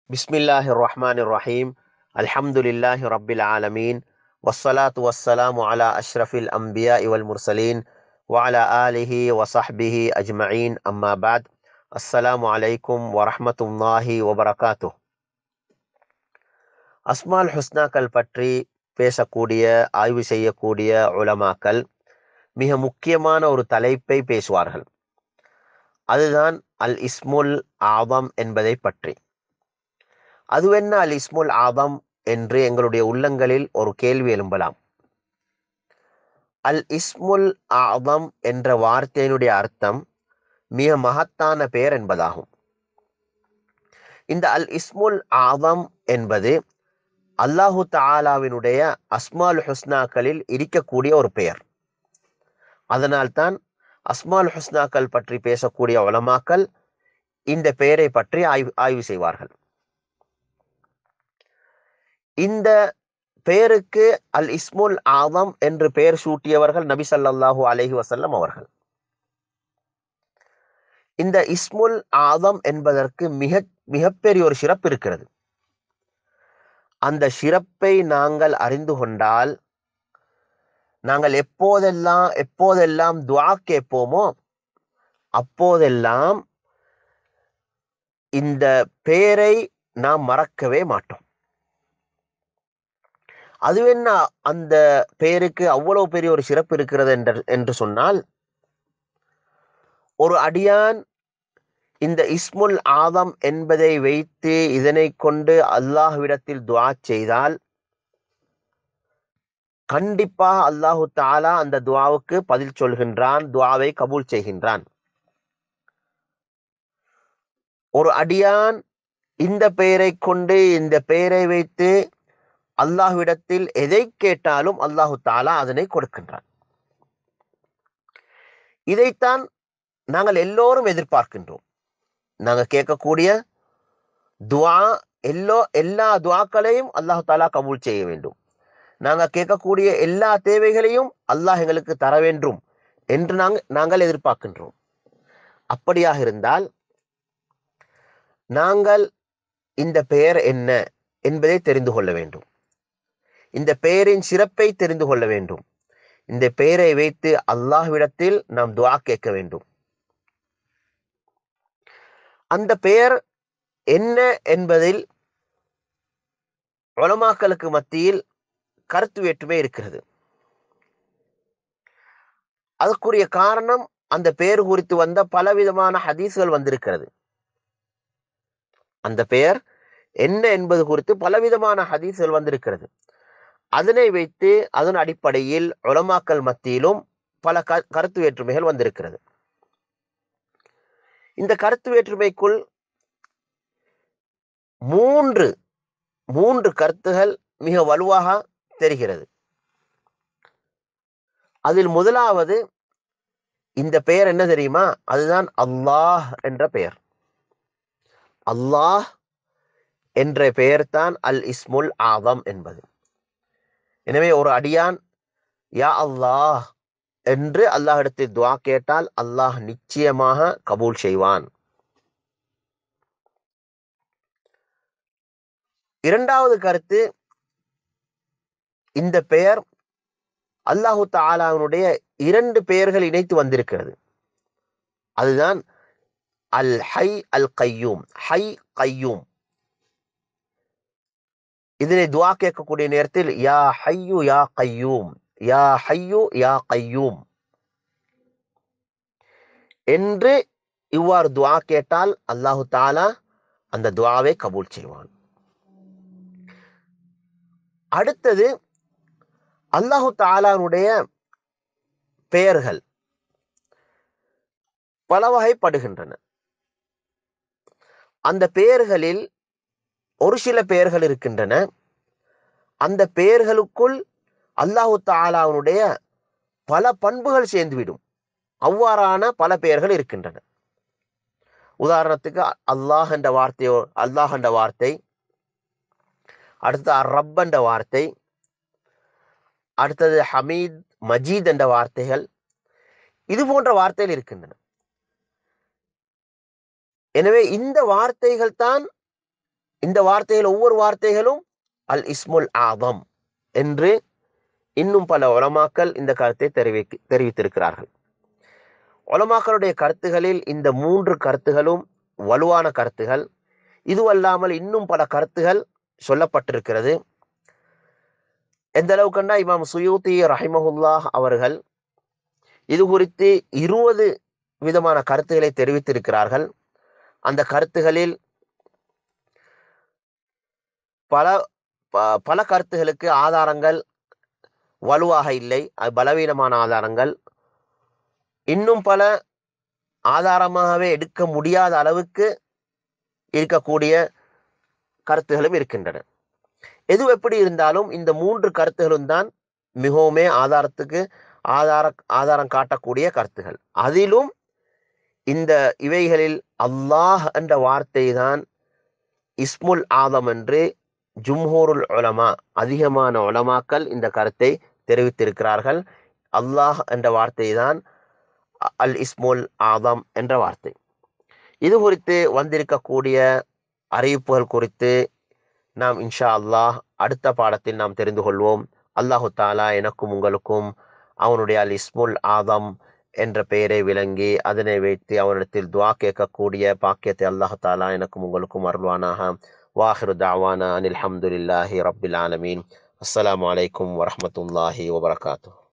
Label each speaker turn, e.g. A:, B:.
A: بسم الله الرحمن الرحيم الحمد لله رب العالمين والصلاة والسلام على أشرف الأنبياء والمرسلين وعلى آله وصحبه أجمعين أما بعد السلام عليكم ورحمة الله وبركاته அஸ்மால் ஹுஸ்னாக்கள் பற்றி பேசக்கூடிய ஆய்வு செய்யக்கூடிய உலமாக்கள் மிக முக்கியமான ஒரு தலைப்பை பேசுவார்கள் அதுதான் அல் இஸ்முல் ஆதம் என்பதை பற்றி அதுவென்ன அல் இஸ்முல் ஆதம் என்று எங்களுடைய உள்ளங்களில் ஒரு கேள்வி எழும்பலாம் அல் இஸ்முல் ஆதம் என்ற வார்த்தையினுடைய அர்த்தம் மிக மகத்தான பெயர் என்பதாகும் இந்த அல் இஸ்முல் ஆதம் என்பது அல்லாஹு தாலாவினுடைய அஸ்மால் ஹுஸ்னாக்களில் இருக்கக்கூடிய ஒரு பெயர் அதனால்தான் அஸ்மால் ஹுஸ்னாக்கள் பற்றி பேசக்கூடிய உலமாக்கள் இந்த பெயரை பற்றி ஆய்வு ஆய்வு செய்வார்கள் இந்த பெயருக்கு அல் இஸ்முல் ஆதம் என்று பெயர் சூட்டியவர்கள் நபி சல்லாஹூ அலஹி வசல்லம் அவர்கள் இந்த இஸ்முல் ஆதம் என்பதற்கு மிக மிகப்பெரிய ஒரு சிறப்பு இருக்கிறது அந்த சிறப்பை நாங்கள் அறிந்து கொண்டால் நாங்கள் எப்போதெல்லாம் எப்போதெல்லாம் துவா கேட்போமோ அப்போதெல்லாம் இந்த பெயரை நாம் மறக்கவே மாட்டோம் அது என்ன அந்த பெயருக்கு அவ்வளவு பெரிய ஒரு சிறப்பு இருக்கிறது என்று என்று சொன்னால் ஒரு அடியான் இந்த இஸ்முல் ஆதம் என்பதை வைத்து இதனை கொண்டு அல்லாஹ்விடத்தில் துவா செய்தால் கண்டிப்பாக அல்லாஹு தாலா அந்த துவாவுக்கு பதில் சொல்கின்றான் துவாவை கபூல் செய்கின்றான் ஒரு அடியான் இந்த பெயரை கொண்டு இந்த பெயரை வைத்து அல்லாஹ்விடத்தில் எதை கேட்டாலும் அல்லாஹு தாலா அதனை கொடுக்கின்றான் இதைத்தான் நாங்கள் எல்லோரும் எதிர்பார்க்கின்றோம் நாங்க கேட்கக்கூடிய துவா எல்லோ எல்லா துவாக்களையும் அல்லாஹு தாலா கபூல் செய்ய வேண்டும் நாங்க கேட்கக்கூடிய எல்லா தேவைகளையும் அல்லாஹ் எங்களுக்கு தர வேண்டும் என்று நாங்கள் நாங்கள் எதிர்பார்க்கின்றோம் அப்படியாக இருந்தால் நாங்கள் இந்த பெயர் என்ன என்பதை தெரிந்து கொள்ள வேண்டும் இந்த பெயரின் சிறப்பை தெரிந்து கொள்ள வேண்டும் இந்த பெயரை வைத்து அல்லாஹ்விடத்தில் நாம் துவா கேட்க வேண்டும் அந்த பெயர் என்ன என்பதில் உலமாக்களுக்கு மத்தியில் கருத்து வேற்றுமை இருக்கிறது அதற்குரிய காரணம் அந்த பெயர் குறித்து வந்த பலவிதமான ஹதீஸ்கள் வந்திருக்கிறது அந்த பெயர் என்ன என்பது குறித்து பலவிதமான ஹதீஸ்கள் வந்திருக்கிறது அதனை வைத்து அதன் அடிப்படையில் உலமாக்கல் மத்தியிலும் பல கருத்து வேற்றுமைகள் வந்திருக்கிறது இந்த கருத்து வேற்றுமைக்குள் மூன்று மூன்று கருத்துகள் மிக வலுவாக தெரிகிறது அதில் முதலாவது இந்த பெயர் என்ன தெரியுமா அதுதான் அல்லாஹ் என்ற பெயர் அல்லாஹ் என்ற பெயர் தான் அல் இஸ்முல் ஆதம் என்பது எனவே ஒரு அடியான் யா அல்லாஹ் என்று அல்லாஹிடத்தில் துவா கேட்டால் அல்லாஹ் நிச்சயமாக கபூல் செய்வான் இரண்டாவது கருத்து இந்த பெயர் அல்லாஹு தாலாவினுடைய இரண்டு பெயர்கள் இணைத்து வந்திருக்கிறது அதுதான் அல் ஹை அல் கையூம் ஹை கையூம் இதனை துவா கேட்கக்கூடிய நேரத்தில் யா ஹையு யா கையூம் யா ஹையு யா கையூம் என்று இவ்வாறு துவா கேட்டால் அல்லாஹு தாலா அந்த துவாவை கபூல் செய்வான் அடுத்தது அல்லாஹு தாலானுடைய பெயர்கள் பல வகைப்படுகின்றன அந்த பெயர்களில் ஒரு சில பெயர்கள் இருக்கின்றன அந்த பெயர்களுக்குள் அல்லாஹு தாலாவுடைய பல பண்புகள் சேர்ந்துவிடும் அவ்வாறான பல பெயர்கள் இருக்கின்றன உதாரணத்துக்கு அல்லாஹ் என்ற வார்த்தையோ அல்லாஹ் என்ற வார்த்தை அடுத்து ரப் என்ற வார்த்தை அடுத்தது ஹமீத் மஜீத் என்ற வார்த்தைகள் இது போன்ற வார்த்தைகள் இருக்கின்றன எனவே இந்த வார்த்தைகள் தான் இந்த வார்த்தைகள் ஒவ்வொரு வார்த்தைகளும் அல் இஸ்முல் ஆதம் என்று இன்னும் பல உலமாக்கள் இந்த கருத்தை தெரிவி தெரிவித்திருக்கிறார்கள் உலமாக்களுடைய கருத்துகளில் இந்த மூன்று கருத்துகளும் வலுவான கருத்துகள் இதுவல்லாமல் இன்னும் பல கருத்துகள் சொல்லப்பட்டிருக்கிறது எந்த அளவுக்குன்னா இமாம் சுயூத்தி ரஹிமஹுல்லாஹ் அவர்கள் இது குறித்து இருபது விதமான கருத்துக்களை தெரிவித்திருக்கிறார்கள் அந்த கருத்துகளில் பல பல கருத்துகளுக்கு ஆதாரங்கள் வலுவாக இல்லை அது பலவீனமான ஆதாரங்கள் இன்னும் பல ஆதாரமாகவே எடுக்க முடியாத அளவுக்கு இருக்கக்கூடிய கருத்துகளும் இருக்கின்றன எது எப்படி இருந்தாலும் இந்த மூன்று கருத்துகளும் தான் மிகவுமே ஆதாரத்துக்கு ஆதார ஆதாரம் காட்டக்கூடிய கருத்துகள் அதிலும் இந்த இவைகளில் அல்லாஹ் என்ற வார்த்தை தான் இஸ்முல் ஆதம் என்று ஜும்ஹூருல் உலமா அதிகமான உலமாக்கள் இந்த கருத்தை தெரிவித்திருக்கிறார்கள் அல்லாஹ் என்ற வார்த்தை தான் அல் இஸ்முல் ஆதம் என்ற வார்த்தை இது குறித்து வந்திருக்கக்கூடிய அறிவிப்புகள் குறித்து நாம் இன்ஷா அல்லாஹ் அடுத்த பாடத்தில் நாம் தெரிந்து கொள்வோம் அல்லாஹு தாலா எனக்கும் உங்களுக்கும் அவனுடைய அல் இஸ்முல் ஆதம் என்ற பெயரை விளங்கி அதனை வைத்து அவனிடத்தில் துவா கேட்கக்கூடிய பாக்கியத்தை அல்லாஹு தாலா எனக்கும் உங்களுக்கும் அருள்வானாக வாஹிரு தாவானா அனில் அஹமதுல்லாஹி ரபில் ஆலமீன் அஸ்ஸலாமு அலைக்கும் வரமத்துல்லாஹி வபரகாத்து